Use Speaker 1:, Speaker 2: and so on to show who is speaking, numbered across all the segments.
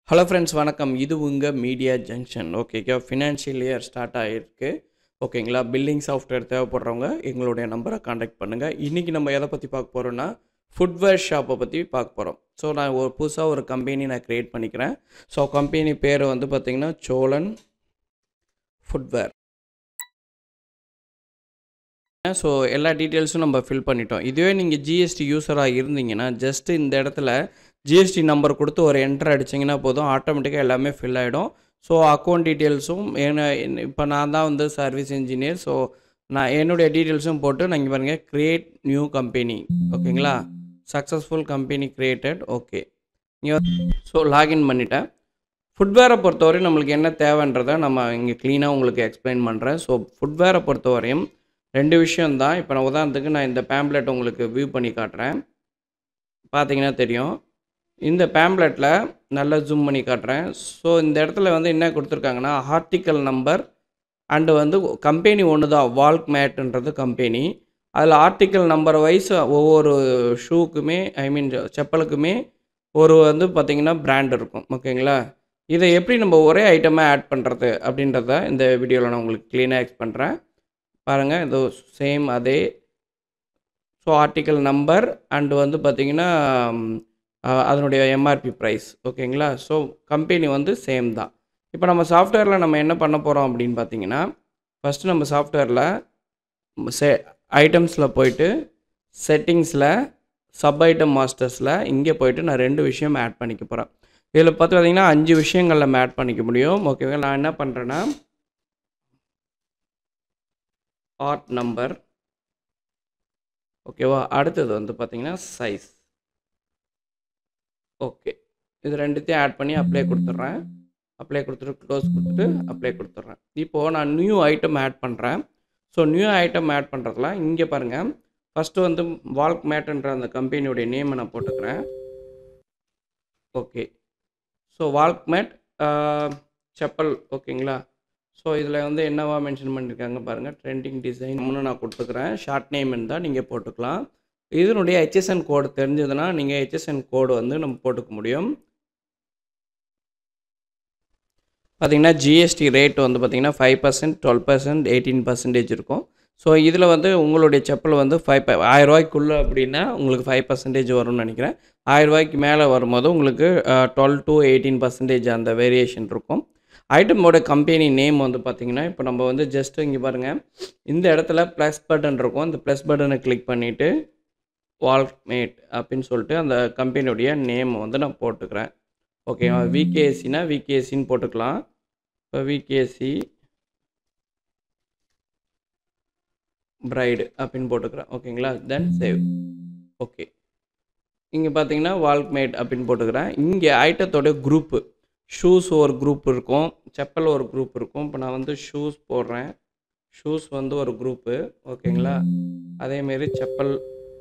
Speaker 1: hello friends வணக்கம் இது உங்கள் மீடியா ஜங்ஷன் ஓகேக்கா ஃபினான்ஷியல் இயர் ஸ்டார்ட் ஆகிருக்கு ஓகேங்களா பில்லிங் சாஃப்ட்வேர் தேவைப்படுறவங்க எங்களுடைய நம்பரை காண்டாக்ட் பண்ணுங்கள் இன்றைக்கி நம்ம எதை பற்றி பார்க்க போகிறோன்னா ஃபுட்வேர் ஷாப்பை பற்றி பார்க்க போகிறோம் ஸோ நான் ஒரு புதுசாக ஒரு கம்பெனி நான் க்ரியேட் பண்ணிக்கிறேன் ஸோ கம்பெனி பேர் வந்து பார்த்திங்கன்னா சோழன் ஃபுட்வேர் ஸோ எல்லா டீட்டெயில்ஸும் நம்ம ஃபில் பண்ணிட்டோம் இதுவே நீங்கள் ஜிஎஸ்டி யூஸராக இருந்தீங்கன்னா ஜஸ்ட் இந்த இடத்துல ஜிஎஸ்டி நம்பர் கொடுத்து ஒரு என்டர் அடிச்சிங்கன்னா போதும் ஆட்டோமேட்டிக்காக எல்லாமே ஃபில் ஆகிடும் ஸோ அக்கௌண்ட் டீட்டெயில்ஸும் என்ன இப்போ நான் தான் வந்து சர்வீஸ் இன்ஜினியர் ஸோ நான் என்னுடைய டீட்டெயில்ஸும் போட்டு நான் இங்கே பாருங்கள் க்ரியேட் நியூ கம்பெனி ஓகேங்களா சக்ஸஸ்ஃபுல் கம்பெனி க்ரியேட்டட் ஓகே இங்கே ஸோ லாகின் பண்ணிட்டேன் ஃபுட்வேரை பொறுத்தவரையும் நம்மளுக்கு என்ன தேவைன்றதை நம்ம இங்கே க்ளீனாக உங்களுக்கு எக்ஸ்பிளைன் பண்ணுறேன் ஸோ ஃபுட்வேரை பொறுத்தவரையும் ரெண்டு விஷயம் தான் இப்போ நான் உதாரணத்துக்கு நான் இந்த பேம்ப்ளெட் உங்களுக்கு வியூ பண்ணி காட்டுறேன் பார்த்தீங்கன்னா தெரியும் இந்த பேம்ப்ளெட்டில் நல்லா ஜூம் பண்ணி காட்டுறேன் ஸோ இந்த இடத்துல வந்து என்ன கொடுத்துருக்காங்கன்னா ஆர்டிக்கல் நம்பர் அண்டு வந்து கம்பெனி ஒன்று தான் வால்க் மேட்டுன்றது கம்பெனி அதில் ஆர்டிக்கல் நம்பர் வைஸ் ஒவ்வொரு ஷூக்குமே ஐ மீன் செப்பலுக்குமே ஒரு வந்து பார்த்திங்கன்னா பிராண்ட் இருக்கும் ஓகேங்களா இதை எப்படி நம்ம ஒரே ஐட்டமாக ஆட் பண்ணுறது அப்படின்றத இந்த வீடியோவில் நான் உங்களுக்கு க்ளீனாக எக்ஸ் பண்ணுறேன் பாருங்கள் இது சேம் அதே ஸோ ஆர்டிக்கல் நம்பர் அண்டு வந்து பார்த்திங்கன்னா அதனுடைய எம்ஆர்பி ப்ரைஸ் ஓகேங்களா ஸோ கம்பெனி வந்து சேம் தான் இப்போ நம்ம சாஃப்ட்வேரில் நம்ம என்ன பண்ண போகிறோம் அப்படின்னு பார்த்தீங்கன்னா ஃபஸ்ட்டு நம்ம சாஃப்ட்வேரில் செ ஐட்டம்ஸில் போயிட்டு செட்டிங்ஸில் சப் ஐட்டம் மாஸ்டர்ஸில் இங்கே போயிட்டு நான் ரெண்டு விஷயம் ஆட் பண்ணிக்க போகிறேன் இதில் பார்த்து பார்த்தீங்கன்னா அஞ்சு விஷயங்கள் நம்ம ஆட் பண்ணிக்க முடியும் ஓகேவா நான் என்ன பண்ணுறேன்னா ஆர்ட் நம்பர் ஓகேவா அடுத்தது வந்து பார்த்திங்கன்னா சைஸ் ஓகே இது ரெண்டுத்தையும் ஆட் பண்ணி அப்ளை கொடுத்துட்றேன் அப்ளை கொடுத்துட்டு க்ளோஸ் கொடுத்துட்டு அப்ளை கொடுத்துட்றேன் இப்போது நான் நியூ ஐட்டம் ஆட் பண்ணுறேன் ஸோ நியூ ஐட்டம் ஆட் பண்ணுறதுல இங்கே பாருங்கள் ஃபஸ்ட்டு வந்து வால்க் மேட்ன்ற அந்த கம்பெனியுடைய நேமை நான் போட்டுக்கிறேன் okay so walk mat chappal ஓகேங்களா ஸோ இதில் வந்து என்னவா மென்ஷன் பண்ணியிருக்காங்க பாருங்கள் ட்ரெண்டிங் டிசைன் ஒன்று நான் கொடுத்துக்கிறேன் ஷார்ட் நேம் இருந்தால் நீங்கள் போட்டுக்கலாம் இதனுடைய ஹெச்எஸ்என் கோடு தெரிஞ்சதுன்னா நீங்கள் ஹெச்எஸ்என் கோடு வந்து நம்ம போட்டுக்க முடியும் பார்த்தீங்கன்னா ஜிஎஸ்டி ரேட் வந்து பார்த்திங்கன்னா five percent twelve percent eighteen percentage இருக்கும் ஸோ இதில் வந்து உங்களுடைய செப்பல் வந்து ஃபைவ் ஆயிரரூவாய்க்குள்ளே அப்படின்னா உங்களுக்கு ஃபைவ் பர்சன்டேஜ் வரும்னு நினைக்கிறேன் ஆயிரரூவாய்க்கு மேலே வரும்போது உங்களுக்கு டுவெல் டு எயிட்டீன் பர்சன்டேஜ் அந்த வேரியேஷன் இருக்கும் ஐட்டமோட கம்பெனி நேம் வந்து பார்த்திங்கன்னா இப்போ நம்ம வந்து ஜஸ்ட் இங்கே பாருங்கள் இந்த இடத்துல ப்ளஸ் பட்டன் இருக்கும் இந்த ப்ளஸ் பட்டனை கிளிக் பண்ணிவிட்டு வால்மேட் அப்படின்னு சொல்லிட்டு அந்த கம்பெனியுடைய நேம் வந்து நான் போட்டுக்கிறேன் ஓகேவா விகேசினா விகேசின்னு போட்டுக்கலாம் இப்போ விகேசி பிரைடு அப்படின்னு போட்டுக்கிறேன் ஓகேங்களா தென் சேவ் ஓகே இங்கே பார்த்தீங்கன்னா வால்மேட் அப்படின்னு போட்டுக்கிறேன் இங்கே ஐட்டத்தோட குரூப்பு ஷூஸ் ஒரு குரூப் இருக்கும் செப்பல் ஒரு குரூப் இருக்கும் இப்போ நான் வந்து ஷூஸ் போடுறேன் ஷூஸ் வந்து ஒரு குரூப்பு ஓகேங்களா அதேமாரி செப்பல்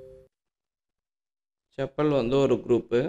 Speaker 1: செப்பல் வந்து ஒரு குரூப்பு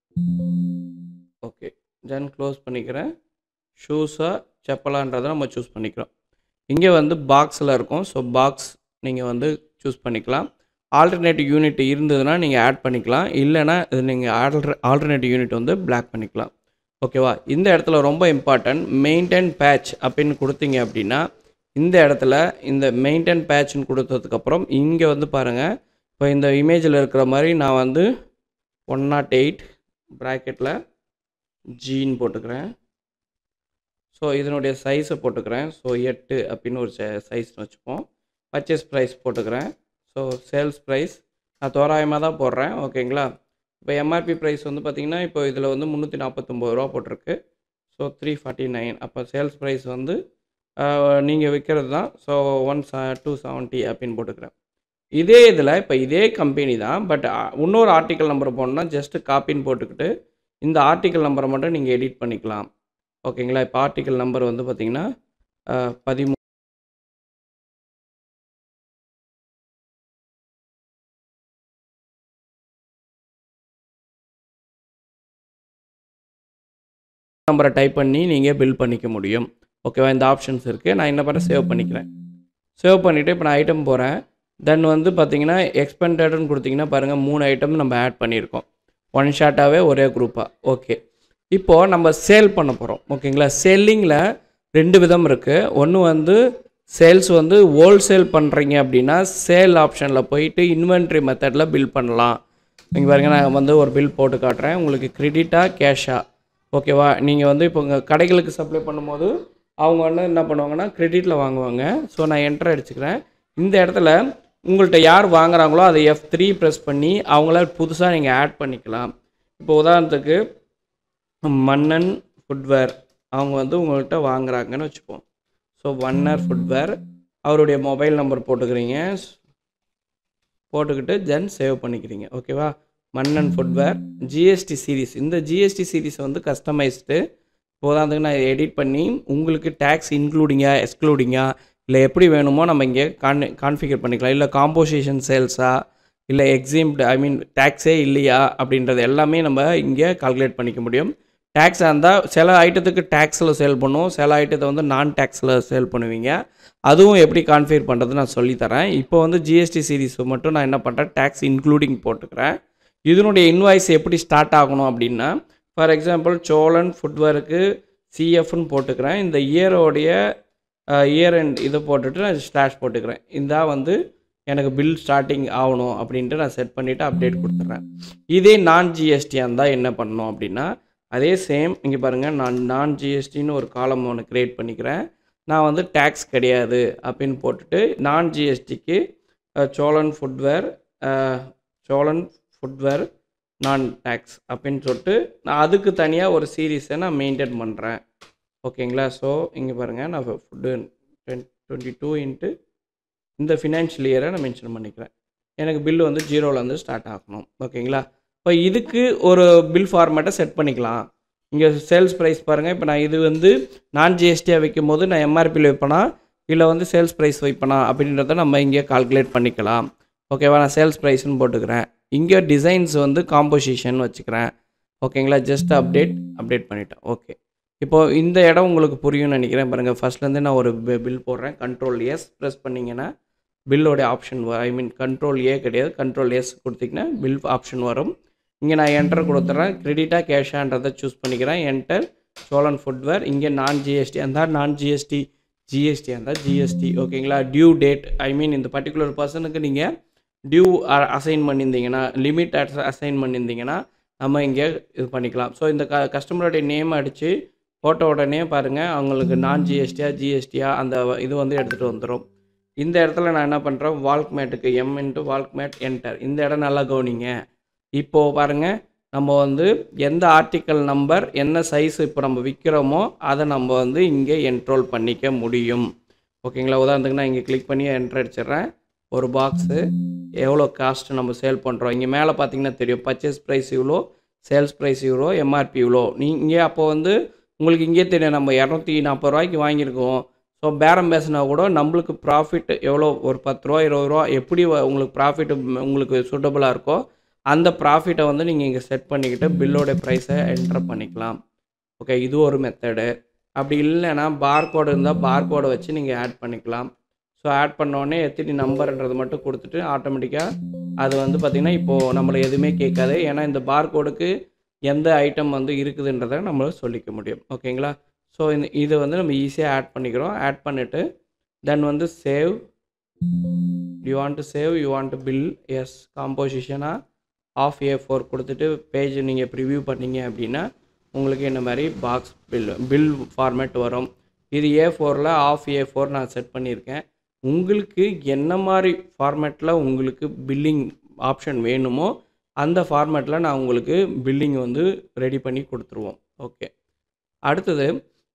Speaker 1: ஓகே தென் க்ளோஸ் பண்ணிக்கிறேன் ஷூஸாக செப்பலான்றதை நம்ம சூஸ் பண்ணிக்கிறோம் இங்கே வந்து பாக்ஸில் இருக்கும் ஸோ பாக்ஸ் நீங்கள் வந்து சூஸ் பண்ணிக்கலாம் ஆல்டர்னேட்டிவ் யூனிட் இருந்ததுன்னா நீங்கள் ஆட் பண்ணிக்கலாம் இல்லைனா இது நீங்கள் ஆல்டர் ஆல்டர்னேட்டிவ் யூனிட் வந்து பிளாக் பண்ணிக்கலாம் ஓகேவா இந்த இடத்துல ரொம்ப இம்பார்ட்டன்ட் மெயின்டைன் பேட்ச் அப்படின்னு கொடுத்தீங்க அப்படின்னா இந்த இடத்துல இந்த மெயின்டைன் பேட்ச்னு கொடுத்ததுக்கப்புறம் இங்கே வந்து பாருங்கள் இப்போ இந்த இமேஜில் இருக்கிற மாதிரி நான் வந்து ஒன் நாட் எயிட் ப்ராக்கெட்டில் ஜீன் போட்டுக்கிறேன் ஸோ இதனுடைய சைஸை போட்டுக்கிறேன் ஸோ எட்டு அப்படின்னு ஒரு சைஸ்னு வச்சுப்போம் பர்ச்சேஸ் ப்ரைஸ் போட்டுக்கிறேன் ஸோ சேல்ஸ் ப்ரைஸ் நான் தோராயமாக தான் போடுறேன் ஓகேங்களா இப்போ எம்ஆர்பி ப்ரைஸ் வந்து பார்த்திங்கன்னா இப்போ இதில் வந்து முந்நூற்றி நாற்பத்தொம்பது ரூபா போட்டிருக்கு ஸோ த்ரீ ஃபார்ட்டி நைன் அப்போ சேல்ஸ் ப்ரைஸ் வந்து நீங்கள் விற்கிறது தான் ஸோ ஒன் ச டூ செவன்ட்டி அப்படின்னு போட்டுக்கிறேன் இதே இதில் இப்போ இதே கம்பெனி தான் பட் இன்னொரு ஆர்டிக்கல் நம்பர் போடணுன்னா ஜஸ்ட்டு காப்பின்னு போட்டுக்கிட்டு இந்த ஆர்டிக்கல் நம்பரை மட்டும் நீங்கள் எடிட் பண்ணிக்கலாம் ஓகேங்களா இப்போ ஆர்டிக்கல் நம்பர் வந்து பார்த்திங்கன்னா பதிமூ நம்பரை டைப் பண்ணி நீங்கள் பில் பண்ணிக்க முடியும் ஓகேவா இந்த ஆப்ஷன்ஸ் இருக்குது நான் என்ன பண்ணுறேன் சேவ் பண்ணிக்கிறேன் சேவ் பண்ணிவிட்டு இப்போ நான் ஐட்டம் போகிறேன் தென் வந்து பார்த்தீங்கன்னா எக்ஸ்பெண்டட்னு கொடுத்தீங்கன்னா பாருங்கள் மூணு ஐட்டம் நம்ம ஆட் பண்ணியிருக்கோம் ஒன் ஷாட்டாகவே ஒரே குரூப்பாக ஓகே இப்போது நம்ம சேல் பண்ண போகிறோம் ஓகேங்களா செல்லிங்கில் ரெண்டு விதம் இருக்குது ஒன்று வந்து சேல்ஸ் வந்து ஹோல்சேல் பண்ணுறீங்க அப்படின்னா சேல் ஆப்ஷனில் போயிட்டு இன்வென்ட்ரி மெத்தடில் பில் பண்ணலாம் இங்கே பாருங்க நான் வந்து ஒரு பில் போட்டு காட்டுறேன் உங்களுக்கு கிரெடிட்டா கேஷா ஓகேவா நீங்கள் வந்து இப்போ உங்கள் கடைகளுக்கு சப்ளை பண்ணும்போது அவங்க வந்து என்ன பண்ணுவாங்கன்னா கிரெடிட்டில் வாங்குவாங்க ஸோ நான் என்டர் அடிச்சுக்கிறேன் இந்த இடத்துல உங்கள்கிட்ட யார் வாங்குறாங்களோ அதை எஃப் த்ரீ ப்ரெஸ் பண்ணி அவங்கள புதுசாக நீங்கள் ஆட் பண்ணிக்கலாம் இப்போ உதாரணத்துக்கு மன்னன் ஃபுட்வேர் அவங்க வந்து உங்கள்கிட்ட வாங்குறாங்கன்னு வச்சுப்போம் ஸோ வன்னர் ஃபுட்வேர் அவருடைய மொபைல் நம்பர் போட்டுக்கிறீங்க போட்டுக்கிட்டு தென் சேவ் பண்ணிக்கிறீங்க ஓகேவா மன்னன் ஃபுட்வேர் ஜிஎஸ்டி சீரிஸ் இந்த ஜிஎஸ்டி சீரிஸ் வந்து கஸ்டமைஸ்டு உதாரணத்துக்கு நான் எடிட் பண்ணி உங்களுக்கு டேக்ஸ் இன்க்ளூடிங்கா எக்ஸ்க்ளூடிங்கா இல்லை எப்படி வேணுமோ நம்ம இங்கே கான் கான்ஃபிகர் பண்ணிக்கலாம் இல்லை காம்போசிஷன் சேல்ஸா இல்லை எக்ஸிம்டு ஐ மீன் டேக்ஸே இல்லையா அப்படின்றது எல்லாமே நம்ம இங்கே கால்குலேட் பண்ணிக்க முடியும் டேக்ஸாக இருந்தால் சில ஐட்டத்துக்கு டேக்ஸில் சேல் பண்ணுவோம் சில ஐட்டத்தை வந்து நான் டேக்ஸில் சேல் பண்ணுவீங்க அதுவும் எப்படி கான்ஃபிகர் பண்ணுறது நான் சொல்லித்தரேன் இப்போ வந்து ஜிஎஸ்டி சீரிஸ் மட்டும் நான் என்ன பண்ணுறேன் டேக்ஸ் இன்க்ளூடிங் போட்டுக்கிறேன் இதனுடைய இன்வாய்ஸ் எப்படி ஸ்டார்ட் ஆகணும் அப்படின்னா ஃபார் எக்ஸாம்பிள் சோழன் ஃபுட்வேருக்கு சிஎஃப்னு போட்டுக்கிறேன் இந்த இயரோடைய இயர் அண்ட் இதை போட்டுட்டு நான் ஸ்லாஷ் போட்டுக்கிறேன் இந்த வந்து எனக்கு பில் ஸ்டார்டிங் ஆகணும் அப்படின்ட்டு நான் செட் பண்ணிவிட்டு அப்டேட் கொடுத்துட்றேன் இதே நான் ஜிஎஸ்டியாக இருந்தால் என்ன பண்ணணும் அப்படின்னா அதே சேம் இங்கே பாருங்கள் நான் நான் ஜிஎஸ்டின்னு ஒரு காலம் ஒன்று க்ரியேட் பண்ணிக்கிறேன் நான் வந்து டேக்ஸ் கிடையாது அப்படின்னு போட்டுட்டு நான் ஜிஎஸ்டிக்கு சோழன் ஃபுட்வேர் சோழன் ஃபுட்வேர் நான் டேக்ஸ் அப்படின்னு சொல்லிட்டு நான் அதுக்கு தனியாக ஒரு சீரீஸை நான் மெயின்டைன் பண்ணுறேன் ஓகேங்களா ஸோ இங்கே பாருங்கள் நான் ஃபுட்டு டுவெண்ட்டி டூ இன்ட்டு இந்த ஃபினான்ஷியல் இயரை நான் மென்ஷன் பண்ணிக்கிறேன் எனக்கு பில்லு வந்து ஜீரோலேருந்து ஸ்டார்ட் ஆகணும் ஓகேங்களா இப்போ இதுக்கு ஒரு பில் ஃபார்மேட்டை செட் பண்ணிக்கலாம் இங்கே சேல்ஸ் ப்ரைஸ் பாருங்கள் இப்போ நான் இது வந்து நான் ஜிஎஸ்டியாக வைக்கும் போது நான் எம்ஆர்பியில் வைப்பேனா இல்லை வந்து சேல்ஸ் ப்ரைஸ் வைப்பேனா அப்படின்றத நம்ம இங்கே கால்குலேட் பண்ணிக்கலாம் ஓகேவா நான் சேல்ஸ் ப்ரைஸ்னு போட்டுக்கிறேன் இங்கே டிசைன்ஸ் வந்து காம்போசிஷன் வச்சுக்கிறேன் ஓகேங்களா ஜஸ்ட் அப்டேட் அப்டேட் பண்ணிட்டேன் ஓகே இப்போது இந்த இடம் உங்களுக்கு புரியும்னு நினைக்கிறேன் பாருங்கள் ஃபஸ்ட்லேருந்து நான் ஒரு பில் போடுறேன் கண்ட்ரோல் எஸ் ப்ரெஸ் பண்ணிங்கன்னா பில்லோடைய option I mean control A கிடையாது கண்ட்ரோல் எஸ் கொடுத்தீங்கன்னா பில் ஆப்ஷன் வரும் இங்கே நான் என்டர் கொடுத்துட்றேன் கிரெடிட்டாக கேஷான்றதை சூஸ் பண்ணிக்கிறேன் என்டர் சோழன் ஃபுட்வேர் இங்கே நான் ஜிஎஸ்டி இருந்தால் நான் ஜிஎஸ்டி ஜிஎஸ்டி இருந்தால் ஜிஎஸ்டி ஓகேங்களா டியூ டேட் ஐ மீன் இந்த பர்டிகுலர் பர்சனுக்கு நீங்கள் டியூ அசைன் பண்ணியிருந்தீங்கன்னா லிமிட் அசைன் பண்ணியிருந்தீங்கன்னா நம்ம இங்கே இது பண்ணிக்கலாம் ஸோ இந்த க கஸ்டமருடைய நேம் அடித்து போட்ட உடனே பாருங்கள் அவங்களுக்கு நான் ஜிஎஸ்டியா ஜிஎஸ்டியா அந்த இது வந்து எடுத்துகிட்டு வந்துடும் இந்த இடத்துல நான் என்ன பண்ணுறேன் வால்க் மேட்டுக்கு M into walk mat enter இந்த இடம் நல்லா கவனிங்க இப்போது பாருங்கள் நம்ம வந்து எந்த ஆர்டிக்கல் நம்பர் என்ன சைஸ் இப்போ நம்ம விற்கிறோமோ அதை நம்ம வந்து இங்கே என்ட்ரோல் பண்ணிக்க முடியும் ஓகேங்களா உதாரணத்துக்கு நான் இங்கே கிளிக் பண்ணி என்ட்ரு அடிச்சிடுறேன் ஒரு பாக்ஸு எவ்வளோ காஸ்ட் நம்ம சேல் பண்ணுறோம் இங்கே மேலே பார்த்தீங்கன்னா தெரியும் பர்ச்சேஸ் ப்ரைஸ் இவ்வளோ சேல்ஸ் ப்ரைஸ் இவ்வளோ எம்ஆர்பி இவ்வளோ நீங்கள் அப்போ வந்து உங்களுக்கு இங்கே தெரியும் நம்ம இரநூத்தி நாற்பது ரூபாய்க்கு வாங்கியிருக்கோம் ஸோ பேரம் பேசினா கூட நம்மளுக்கு ப்ராஃபிட் எவ்வளோ ஒரு பத்து ரூபா இருபது ரூபா எப்படி வ- உங்களுக்கு ப்ராஃபிட் உங்களுக்கு சூட்டபுளாக இருக்கோ அந்த ப்ராஃபிட்டை வந்து நீங்கள் இங்கே செட் பண்ணிக்கிட்டு பில்லோட ப்ரைஸை என்டர் பண்ணிக்கலாம் ஓகே இது ஒரு மெத்தடு அப்படி இல்லைன்னா பார்கோடு இருந்தால் பார்கோடை வச்சு நீங்கள் ஆட் பண்ணிக்கலாம் ஸோ ஆட் பண்ணோடனே எத்தனை நம்பர்ன்றது மட்டும் கொடுத்துட்டு ஆட்டோமேட்டிக்காக அது வந்து பார்த்திங்கன்னா இப்போது நம்மளை எதுவுமே கேட்காது ஏன்னா இந்த பார்கோடுக்கு எந்த ஐட்டம் வந்து இருக்குதுன்றதை நம்ம சொல்லிக்க முடியும் ஓகேங்களா ஸோ இந்த இது வந்து நம்ம ஈஸியாக ஆட் பண்ணிக்கிறோம் ஆட் பண்ணிவிட்டு தென் வந்து save you want to save you want to bill yes காம்போசிஷனாக ஆஃப் ஏ ஃபோர் கொடுத்துட்டு பேஜ் நீங்கள் ப்ரிவ்யூ பண்ணீங்க அப்படின்னா உங்களுக்கு இந்த மாதிரி பாக்ஸ் பில் பில் ஃபார்மேட் வரும் இது ஏ ஃபோரில் ஆஃப் ஏ ஃபோர் நான் செட் பண்ணியிருக்கேன் உங்களுக்கு என்ன மாதிரி ஃபார்மேட்டில் உங்களுக்கு பில்லிங் ஆப்ஷன் வேணுமோ அந்த ஃபார்மேட்டில் நான் உங்களுக்கு பில்லிங் வந்து ரெடி பண்ணி கொடுத்துருவோம் ஓகே அடுத்தது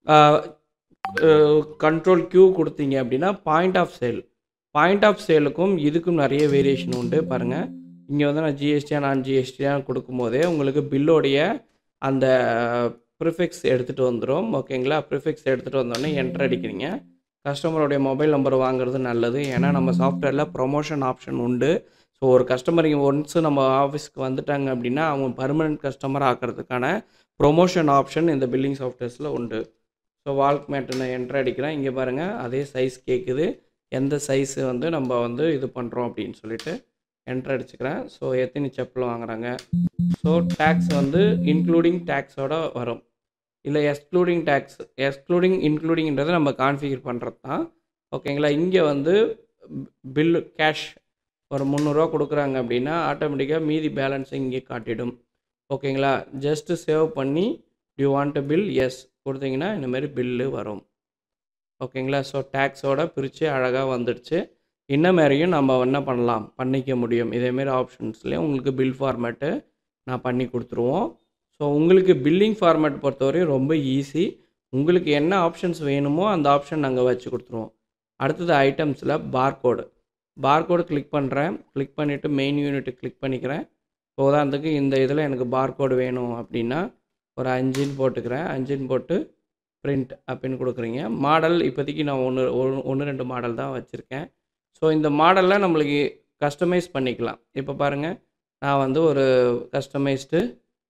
Speaker 1: கண்ட்ரோல் கியூ கொடுத்தீங்க அப்படின்னா point of sale point of சேலுக்கும் இதுக்கும் நிறைய வேரியேஷன் உண்டு பாருங்கள் இங்கே வந்து நான் ஜிஎஸ்டியாக நான் ஜிஎஸ்டியாக கொடுக்கும்போதே உங்களுக்கு பில்லோடைய அந்த ப்ரிஃபிக்ஸ் எடுத்துகிட்டு வந்துடும் ஓகேங்களா ப்ரிஃபிக்ஸ் எடுத்துகிட்டு வந்தோடனே என்டர் அடிக்கிறீங்க கஸ்டமருடைய மொபைல் நம்பர் வாங்குறது நல்லது ஏன்னா நம்ம சாஃப்ட்வேரில் ப்ரொமோஷன் ஆப்ஷன் உண்டு ஸோ ஒரு கஸ்டமர் இங்கே ஒன்ஸ் நம்ம ஆஃபீஸ்க்கு வந்துட்டாங்க அப்படின்னா அவங்க பர்மனெண்ட் கஸ்டமர் ஆக்கிறதுக்கான ப்ரொமோஷன் ஆப்ஷன் இந்த பில்லிங் சாஃப்ட்வேர்ஸில் உண்டு ஸோ வால்க் மேட்டு நான் என்டர் அடிக்கிறேன் இங்கே பாருங்கள் அதே சைஸ் கேட்குது எந்த சைஸு வந்து நம்ம வந்து இது பண்ணுறோம் அப்படின்னு சொல்லிட்டு என்ட்ரு அடிச்சுக்கிறேன் ஸோ எத்தனை செப்பல் வாங்குறாங்க ஸோ டேக்ஸ் வந்து இன்க்ளூடிங் டேக்ஸோட வரும் இல்லை எக்ஸ்க்ளூடிங் டேக்ஸ் எக்ஸ்க்ளூடிங் இன்க்ளூடிங்கிறத நம்ம கான்ஃபிகர் பண்ணுறது தான் ஓகேங்களா இங்கே வந்து பில்லு கேஷ் ஒரு முந்நூறுரூவா கொடுக்குறாங்க அப்படின்னா ஆட்டோமேட்டிக்காக மீதி பேலன்ஸ் இங்கே காட்டிடும் ஓகேங்களா ஜஸ்ட்டு சேவ் பண்ணி யூ வாண்ட் பில் எஸ் கொடுத்தீங்கன்னா இந்த மாதிரி பில்லு வரும் ஓகேங்களா ஸோ டேக்ஸோட பிரித்து அழகாக வந்துடுச்சு இன்ன மாதிரியும் நம்ம என்ன பண்ணலாம் பண்ணிக்க முடியும் இதேமாரி ஆப்ஷன்ஸ்லேயும் உங்களுக்கு பில் ஃபார்மேட்டு நான் பண்ணி கொடுத்துருவோம் ஸோ உங்களுக்கு பில்லிங் ஃபார்மேட் பொறுத்தவரையும் ரொம்ப ஈஸி உங்களுக்கு என்ன ஆப்ஷன்ஸ் வேணுமோ அந்த ஆப்ஷன் நாங்கள் வச்சு கொடுத்துருவோம் அடுத்தது ஐட்டம்ஸில் பார்கோடு பார்கோடு கிளிக் பண்ணுறேன் கிளிக் பண்ணிவிட்டு மெயின் யூனிட் கிளிக் பண்ணிக்கிறேன் இப்போ உதாரணத்துக்கு இந்த இதில் எனக்கு பார்கோடு வேணும் அப்படின்னா ஒரு அஞ்சுன்னு போட்டுக்கிறேன் அஞ்சுன்னு போட்டு பிரிண்ட் அப்படின்னு கொடுக்குறீங்க மாடல் இப்போதைக்கு நான் ஒன்று ஒன்று ரெண்டு மாடல் தான் வச்சுருக்கேன் ஸோ இந்த மாடலில் நம்மளுக்கு கஸ்டமைஸ் பண்ணிக்கலாம் இப்போ பாருங்கள் நான் வந்து ஒரு கஸ்டமைஸ்டு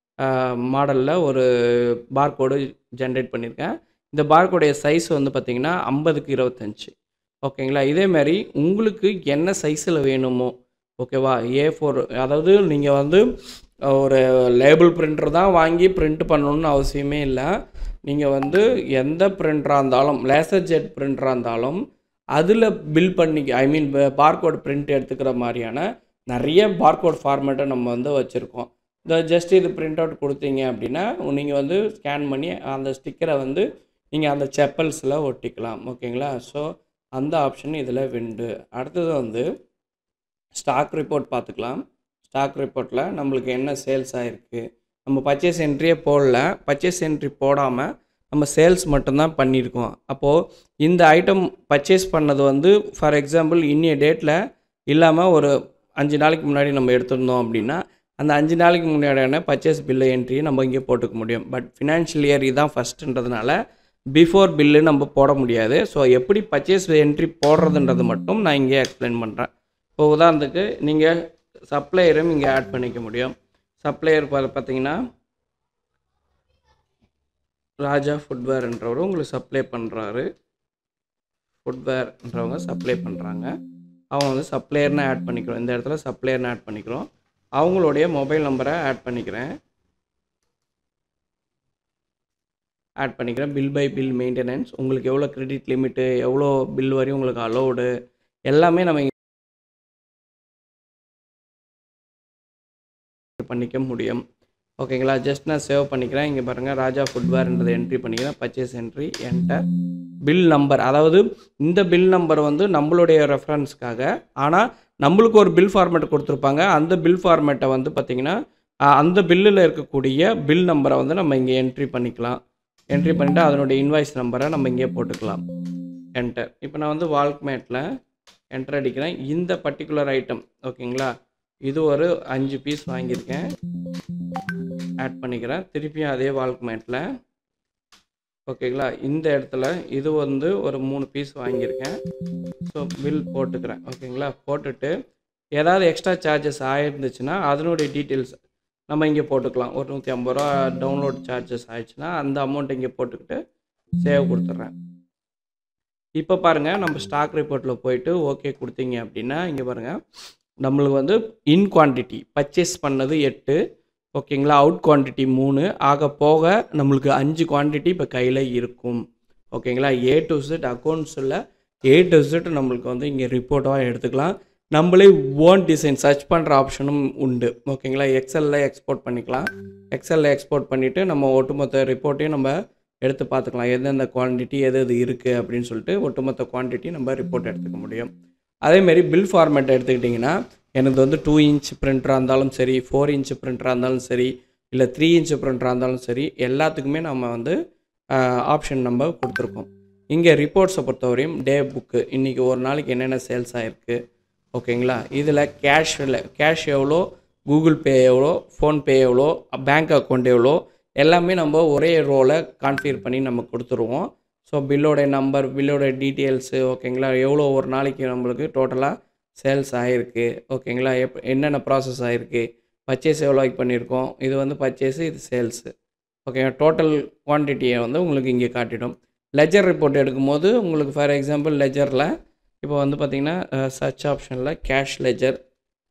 Speaker 1: மாடலில் ஒரு பார்கோடு ஜென்ரேட் பண்ணியிருக்கேன் இந்த பார்கோடைய சைஸ் வந்து பார்த்திங்கன்னா ஐம்பதுக்கு இருபத்தஞ்சி ஓகேங்களா இதே மாதிரி உங்களுக்கு என்ன சைஸில் வேணுமோ ஓகேவா ஏ ஃபோர் அதாவது நீங்கள் வந்து ஒரு லேபிள் பிரிண்டர் தான் வாங்கி பிரிண்ட் பண்ணணும்னு அவசியமே இல்லை நீங்கள் வந்து எந்த பிரிண்டராக இருந்தாலும் லேசர் ஜெட் பிரிண்டராக இருந்தாலும் அதில் பில் பண்ணி ஐ மீன் பார்கோட் பிரிண்ட் எடுத்துக்கிற மாதிரியான நிறைய பார்கோட் ஃபார்மேட்டை நம்ம வந்து வச்சுருக்கோம் இந்த ஜஸ்ட் இது பிரிண்ட் அவுட் கொடுத்தீங்க அப்படின்னா நீங்கள் வந்து ஸ்கேன் பண்ணி அந்த ஸ்டிக்கரை வந்து நீங்கள் அந்த செப்பல்ஸில் ஒட்டிக்கலாம் ஓகேங்களா ஸோ அந்த ஆப்ஷன் இதில் விண்டு அடுத்தது வந்து ஸ்டாக் ரிப்போர்ட் பார்த்துக்கலாம் ஸ்டாக் ரிப்போர்ட்டில் நம்மளுக்கு என்ன சேல்ஸ் ஆகிருக்கு நம்ம பர்ச்சேஸ் என்ட்ரியே போடல பர்ச்சேஸ் என்ட்ரி போடாமல் நம்ம சேல்ஸ் மட்டும்தான் பண்ணியிருக்கோம் அப்போது இந்த ஐட்டம் பர்ச்சேஸ் பண்ணது வந்து ஃபார் எக்ஸாம்பிள் இன்னிய டேட்டில் இல்லாமல் ஒரு அஞ்சு நாளைக்கு முன்னாடி நம்ம எடுத்திருந்தோம் அப்படின்னா அந்த அஞ்சு நாளைக்கு முன்னாடியான பர்ச்சேஸ் பில்லு என்ட்ரியை நம்ம இங்கே போட்டுக்க முடியும் பட் ஃபினான்ஷியல் இயர் இதான் ஃபஸ்ட்டுன்றதுனால பிஃபோர் பில்லு நம்ம போட முடியாது ஸோ எப்படி பர்ச்சேஸ் என்ட்ரி போடுறதுன்றது மட்டும் நான் இங்கே எக்ஸ்பிளைன் பண்ணுறேன் இப்போ உதாரணத்துக்கு நீங்கள் சப்ளையரும் இங்கே ஆட் பண்ணிக்க முடியும் சப்ளையர் பார்த்தீங்கன்னா ராஜா ஃபுட்வேர்ன்றவர் உங்களுக்கு சப்ளை பண்ணுறாரு ஃபுட்வேர்ன்றவங்க சப்ளை பண்ணுறாங்க அவங்க வந்து சப்ளையர்னு ஆட் பண்ணிக்கிறோம் இந்த இடத்துல சப்ளையர்னு ஆட் பண்ணிக்கிறோம் அவங்களுடைய மொபைல் நம்பரை ஆட் பண்ணிக்கிறேன் ஆட் பண்ணிக்கிறேன் பில் பை பில் மெயின்டெனன்ஸ் உங்களுக்கு எவ்வளோ கிரெடிட் லிமிட்டு எவ்வளோ பில் வரையும் உங்களுக்கு அலோடு எல்லாமே நம்ம இங்க பண்ணிக்க முடியும் ஓகேங்களா ஜஸ்ட் நான் சேவ் பண்ணிக்கிறேன் இங்கே பாருங்கள் ராஜா ஃபுட்வேர்ன்றதை என்ட்ரி பண்ணிக்கிறேன் purchase entry enter bill number அதாவது இந்த பில் நம்பர் வந்து நம்மளுடைய ரெஃபரன்ஸ்க்காக ஆனால் நம்மளுக்கு ஒரு பில் ஃபார்மேட் கொடுத்துருப்பாங்க அந்த பில் ஃபார்மேட்டை வந்து பார்த்திங்கன்னா அஹ், அந்த பில்லில் இருக்கக்கூடிய பில் நம்பரை வந்து நம்ம இங்கே என்ட்ரி பண்ணிக்கலாம் என்ட்ரி பண்ணிவிட்டு அதனுடைய இன்வாய்ஸ் நம்பரை நம்ம இங்கே போட்டுக்கலாம் என்டர் இப்போ நான் வந்து வால்க்மேட்டில் என்டர் அடிக்கிறேன் இந்த பர்டிகுலர் ஐட்டம் ஓகேங்களா இது ஒரு அஞ்சு பீஸ் வாங்கியிருக்கேன் ஆட் பண்ணிக்கிறேன் திருப்பியும் அதே வால்க்மேட்டில் ஓகேங்களா இந்த இடத்துல இது வந்து ஒரு மூணு பீஸ் வாங்கியிருக்கேன் ஸோ பில் போட்டுக்கிறேன் ஓகேங்களா போட்டுட்டு ஏதாவது எக்ஸ்ட்ரா சார்ஜஸ் ஆயிருந்துச்சுன்னா அதனுடைய டீட்டெயில்ஸ் நம்ம இங்கே போட்டுக்கலாம் ஒரு நூற்றி ஐம்பது ரூபா டவுன்லோட் சார்ஜஸ் ஆயிடுச்சுன்னா அந்த அமௌண்ட் இங்கே போட்டுக்கிட்டு சேவ் கொடுத்துட்றேன் இப்போ பாருங்கள் நம்ம ஸ்டாக் ரிப்போர்ட்டில் போயிட்டு ஓகே கொடுத்தீங்க அப்படின்னா இங்கே பாருங்கள் நம்மளுக்கு வந்து இன் குவான்டிட்டி பர்ச்சேஸ் பண்ணது எட்டு ஓகேங்களா அவுட் குவான்டிட்டி மூணு ஆக போக நம்மளுக்கு அஞ்சு குவான்டிட்டி இப்போ கையில் இருக்கும் ஓகேங்களா ஏ டு செட் அக்கௌண்ட்ஸில் ஏ டு செட் நம்மளுக்கு வந்து இங்கே ரிப்போர்ட்டாக எடுத்துக்கலாம் நம்மளே ஓன் டிசைன் சர்ச் பண்ணுற ஆப்ஷனும் உண்டு ஓகேங்களா எக்ஸலில் எக்ஸ்போர்ட் பண்ணிக்கலாம் எக்ஸலில் எக்ஸ்போர்ட் பண்ணிவிட்டு நம்ம ஒட்டுமொத்த ரிப்போர்ட்டையும் நம்ம எடுத்து பார்த்துக்கலாம் எந்தெந்த குவான்டிட்டி எது எது இருக்குது அப்படின்னு சொல்லிட்டு ஒட்டுமொத்த குவான்டிட்டி நம்ம ரிப்போர்ட் எடுத்துக்க முடியும் அதேமாரி பில் ஃபார்மேட் எடுத்துக்கிட்டிங்கன்னா எனக்கு வந்து டூ இன்ச் பிரிண்டராக இருந்தாலும் சரி ஃபோர் இன்ச் பிரிண்டராக இருந்தாலும் சரி இல்லை த்ரீ இன்ச் பிரிண்டராக இருந்தாலும் சரி எல்லாத்துக்குமே நம்ம வந்து ஆப்ஷன் நம்ம கொடுத்துருக்கோம் இங்கே ரிப்போர்ட்ஸை பொறுத்தவரையும் டே புக்கு இன்றைக்கி ஒரு நாளைக்கு என்னென்ன சேல்ஸ் ஆகிருக்கு ஓகேங்களா இதில் கேஷில் கேஷ் எவ்வளோ கூகுள் பே எவ்வளோ ஃபோன்பே எவ்வளோ பேங்க் அக்கௌண்ட் எவ்வளோ எல்லாமே நம்ம ஒரே ரோலை கான்ஃபிகர் பண்ணி நம்ம கொடுத்துருவோம் ஸோ பில்லோடைய நம்பர் பில்லோடைய டீட்டெயில்ஸு ஓகேங்களா எவ்வளோ ஒரு நாளைக்கு நம்மளுக்கு டோட்டலாக சேல்ஸ் ஆகிருக்கு ஓகேங்களா எப் என்னென்ன ப்ராசஸ் ஆகிருக்கு பர்ச்சேஸ் எவ்வளோக்கு பண்ணியிருக்கோம் இது வந்து பர்ச்சேஸு இது சேல்ஸு ஓகே டோட்டல் குவான்டிட்டியை வந்து உங்களுக்கு இங்கே காட்டிடும் லெஜர் ரிப்போர்ட் எடுக்கும்போது உங்களுக்கு ஃபார் எக்ஸாம்பிள் லெஜரில் இப்போ வந்து பார்த்திங்கன்னா சர்ச் ஆப்ஷனில் cash ledger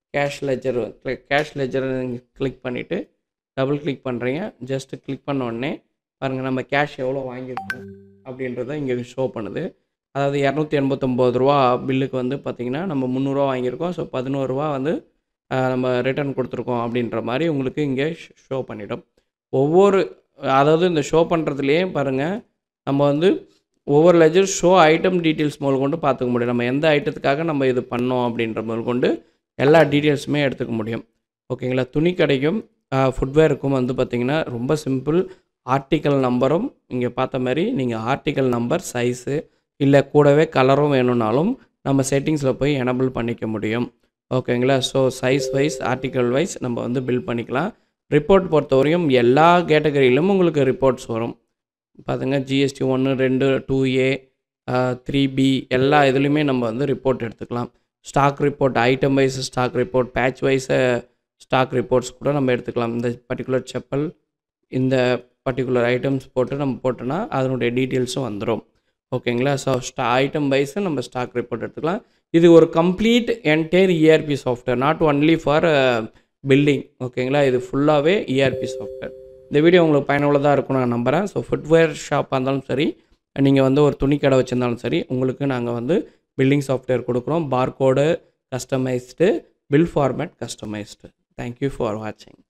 Speaker 1: cash ledger cash லெஜரை கிளிக் பண்ணிவிட்டு டபுள் கிளிக் பண்ணுறீங்க ஜஸ்ட்டு கிளிக் பண்ண உடனே பாருங்கள் நம்ம கேஷ் எவ்வளோ வாங்கியிருக்கோம் அப்படின்றத இங்கே ஷோ பண்ணுது அதாவது இரநூத்தி எண்பத்தொம்போது ரூபா பில்லுக்கு வந்து பார்த்திங்கன்னா நம்ம முந்நூறுரூவா வாங்கியிருக்கோம் ஸோ பதினோரு ரூபா வந்து ஆஹ், நம்ம ரிட்டர்ன் கொடுத்துருக்கோம் அப்படின்ற மாதிரி உங்களுக்கு இங்கே ஷோ பண்ணிடும் ஒவ்வொரு அதாவது இந்த ஷோ பண்ணுறதுலேயே பாருங்கள் நம்ம வந்து ஒவ்வொரு லெஜர் ஷோ ஐட்டம் டீட்டெயில்ஸ் முதல் கொண்டு பார்த்துக்க முடியும் நம்ம எந்த ஐட்டத்துக்காக நம்ம இது பண்ணோம் அப்படின்ற முதல் கொண்டு எல்லா டீட்டெயில்ஸுமே எடுத்துக்க முடியும் ஓகேங்களா துணி கடைக்கும் ஃபுட்வேருக்கும் வந்து பார்த்திங்கன்னா ரொம்ப சிம்பிள் ஆர்டிக்கல் நம்பரும் இங்கே பார்த்த மாதிரி நீங்கள் ஆர்டிக்கல் நம்பர் சைஸு இல்லை கூடவே கலரும் வேணும்னாலும் நம்ம செட்டிங்ஸில் போய் எனபிள் பண்ணிக்க முடியும் ஓகேங்களா so size wise article wise நம்ம வந்து பில் பண்ணிக்கலாம் ரிப்போர்ட் பொறுத்தவரையும் எல்லா கேட்டகரியிலும் உங்களுக்கு ரிப்போர்ட்ஸ் வரும் பார்த்துங்க ஜிஎஸ்டி ஒன்று ரெண்டு டூ ஏ த்ரீ பி எல்லா இதுலேயுமே நம்ம வந்து ரிப்போர்ட் எடுத்துக்கலாம் stock report item wise stock report batch wise stock reports கூட நம்ம எடுத்துக்கலாம் இந்த பர்டிகுலர் செப்பல் இந்த பர்டிகுலர் ஐட்டம்ஸ் போட்டு நம்ம போட்டோன்னா அதனுடைய டீட்டெயில்ஸும் வந்துடும் ஓகேங்களா ஸோ ஸ்டா ஐட்டம் வைஸ் நம்ம ஸ்டாக் ரிப்போர்ட் எடுத்துக்கலாம் இது ஒரு complete entire ERP software not only for building ஓகேங்களா இது ஃபுல்லாகவே இஆர்பி சாஃப்ட்வேர் இந்த வீடியோ உங்களுக்கு பயனுள்ளதாக இருக்கும் நான் நம்புகிறேன் ஸோ ஃபுட்வேர் ஷாப்பாக இருந்தாலும் சரி நீங்கள் வந்து ஒரு துணி கடை வச்சுருந்தாலும் சரி உங்களுக்கு நாங்கள் வந்து பில்டிங் சாஃப்ட்வேர் கொடுக்குறோம் barcode customised bill format customised thank you for வாட்சிங்